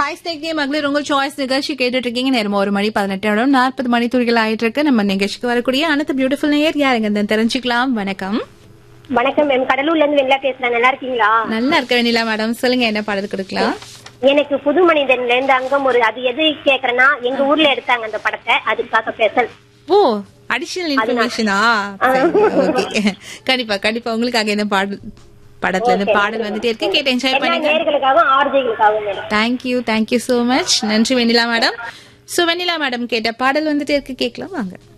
voice தேக்கிய மகளிர் உங்கள் choice நிகழ்ச்சி கேட்டுட்டு இருக்கீங்க நேரம் ஒரு மணி பதினெட்டு இடம் நாற்பது மணி துளிகள் ஆயிட்டு இருக்கு நம்ம நிகழ்ச்சிக்கு வரக்கூடிய அனைத்து பியூட்டிஃபுல் நேயர் யாருங்க தெரிஞ்சுக்கலாம் வணக்கம் வணக்கம் மேம் கடலூர்ல இருந்து வெள்ளா பேசுறேன் நல்லா இருக்கீங்களா நல்லா இருக்க வேண்டியல மேடம் சொல்லுங்க என்ன பாடல் கொடுக்கலாம் எனக்கு புது மனிதன்ல இருந்து அங்கம் ஒரு அது எது கேக்குறேன்னா எங்க ஊர்ல எடுத்தாங்க அந்த படத்தை அதுக்காக பேசல் ஓ அடிஷனல் இன்ஃபர்மேஷனா ஓகே கண்டிப்பா கண்டிப்பா உங்களுக்காக இந்த பாடல் படத்துல இருந்து பாடல் வந்துட்டே இருக்கு கேட்டு என்ஜாய் எல்லா பண்ணுங்க நேர்களுக்காகவும் ஆர்ஜிகளுக்காகவும் madam thank you thank you so much நன்றி Vennila madam so Vennila madam கேட்ட பாடல் வந்துட்டே இருக்கு கேட்கலாம் வாங்க